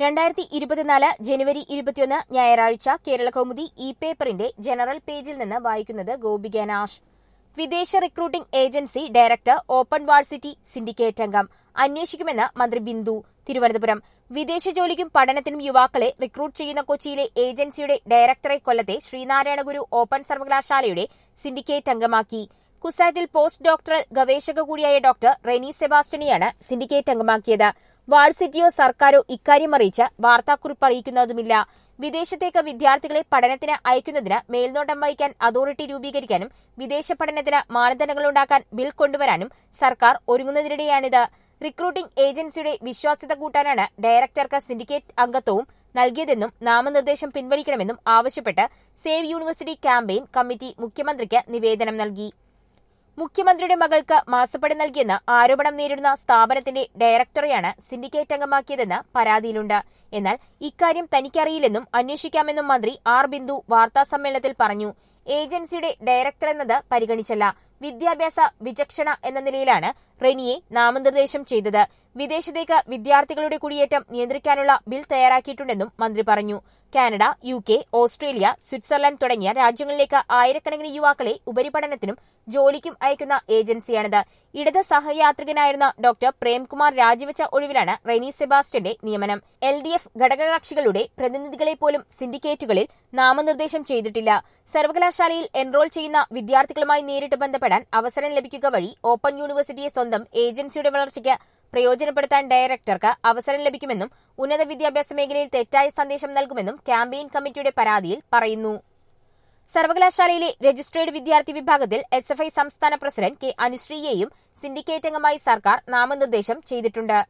രണ്ടായിരത്തി ഇരുപത്തിനാല് ജനുവരി ഇരുപത്തിയൊന്ന് ഞായറാഴ്ച കേരള കൗമുദി ഇ പേപ്പറിന്റെ ജനറൽ പേജിൽ നിന്ന് വായിക്കുന്നത് ഗോപിക നാഷ് വിദേശ recruiting agency director open varsity syndicate അംഗം അന്വേഷിക്കുമെന്ന് മന്ത്രി ബിന്ദു തിരുവനന്തപുരം വിദേശ ജോലിക്കും പഠനത്തിനും യുവാക്കളെ റിക്രൂട്ട് ചെയ്യുന്ന കൊച്ചിയിലെ ഏജൻസിയുടെ ഡയറക്ടറെ കൊല്ലത്തെ ശ്രീനാരായണ ഗുരു ഓപ്പൺ സർവകലാശാലയുടെ സിൻഡിക്കേറ്റ് അംഗമാക്കി കുസാറ്റിൽ പോസ്റ്റ് ഡോക്ടറൽ ഗവേഷക കൂടിയായ ഡോക്ടർ റെനി സെബാസ്റ്റ്യനെയാണ് സിൻഡിക്കേറ്റ് അംഗമാക്കിയത് വാഴ്സിറ്റിയോ സർക്കാരോ ഇക്കാര്യം അറിയിച്ച് വാർത്താക്കുറിപ്പ് അറിയിക്കുന്നതുമില്ല വിദേശത്തേക്ക് വിദ്യാർത്ഥികളെ പഠനത്തിന് അയക്കുന്നതിന് മേൽനോട്ടം വഹിക്കാൻ അതോറിറ്റി രൂപീകരിക്കാനും വിദേശ പഠനത്തിന് മാനദണ്ഡങ്ങളുണ്ടാക്കാൻ ബിൽ കൊണ്ടുവരാനും സർക്കാർ ഒരുങ്ങുന്നതിനിടെയാണിത് റിക്രൂട്ടിംഗ് ഏജൻസിയുടെ വിശ്വാസ്യത കൂട്ടാനാണ് ഡയറക്ടർക്ക് സിൻഡിക്കേറ്റ് അംഗത്വവും നൽകിയതെന്നും നാമനിർദ്ദേശം പിൻവലിക്കണമെന്നും ആവശ്യപ്പെട്ട് സേവ് യൂണിവേഴ്സിറ്റി ക്യാമ്പയിൻ കമ്മിറ്റി മുഖ്യമന്ത്രിക്ക് നിവേദനം നൽകി മുഖ്യമന്ത്രിയുടെ മകൾക്ക് മാസപ്പടി നൽകിയെന്ന് ആരോപണം നേരിടുന്ന സ്ഥാപനത്തിന്റെ ഡയറക്ടറെയാണ് സിൻഡിക്കേറ്റ് അംഗമാക്കിയതെന്ന് പരാതിയിലുണ്ട് എന്നാൽ ഇക്കാര്യം തനിക്കറിയില്ലെന്നും അന്വേഷിക്കാമെന്നും മന്ത്രി ആർ ബിന്ദു വാർത്താസമ്മേളനത്തിൽ പറഞ്ഞു ഏജൻസിയുടെ ഡയറക്ടർ എന്നത് പരിഗണിച്ചല്ല വിദ്യാഭ്യാസ വിചക്ഷണ എന്ന നിലയിലാണ് റെനിയെ നാമനിർദ്ദേശം ചെയ്തത് വിദേശത്തേക്ക് വിദ്യാർത്ഥികളുടെ കുടിയേറ്റം നിയന്ത്രിക്കാനുള്ള ബിൽ തയ്യാറാക്കിയിട്ടുണ്ടെന്നും മന്ത്രി പറഞ്ഞു Canada U K Australia Switzerland തുടങ്ങിയ രാജ്യങ്ങളിലേക്ക് ആയിരക്കണക്കിന് യുവാക്കളെ ഉപരിപഠനത്തിനും ജോലിക്കും അയക്കുന്ന ഏജൻസിയാണിത് ഇടത് സഹയാത്രികനായിരുന്ന ഡോക്ടർ പ്രേംകുമാർ രാജിവെച്ച ഒഴിവിലാണ് റെനി സെബാസ്റ്റ്യന്റെ നിയമനം എൽ ഡി എഫ് ഘടകകക്ഷികളുടെ പ്രതിനിധികളെ പോലും സിൻഡിക്കേറ്റുകളിൽ നാമനിർദ്ദേശം ചെയ്തിട്ടില്ല സർവകലാശാലയിൽ എൻറോൾ ചെയ്യുന്ന വിദ്യാർത്ഥികളുമായി നേരിട്ട് ബന്ധപ്പെടാൻ അവസരം ലഭിക്കുക വഴി ഓപ്പൺ യൂണിവേഴ്സിറ്റിയെ സ്വന്തം ഏജൻസിയുടെ വളർച്ചയ്ക്ക് പ്രയോജനപ്പെടുത്താൻ ഡയറക്ടർക്ക് അവസരം ലഭിക്കുമെന്നും ഉന്നത വിദ്യാഭ്യാസ മേഖലയിൽ തെറ്റായ സന്ദേശം നൽകുമെന്നും ക്യാമ്പയിൻ കമ്മിറ്റിയുടെ പരാതിയിൽ പറയുന്നു സർവകലാശാലയിലെ രജിസ്ട്രേഡ് വിദ്യാർത്ഥി വിഭാഗത്തിൽ എസ് എഫ് ഐ സംസ്ഥാന പ്രസിഡന്റ് കെ അനുശ്രീയെയും സിൻഡിക്കേറ്റ് അംഗമായി സർക്കാർ നാമനിർദ്ദേശം ചെയ്തിട്ടുണ്ട്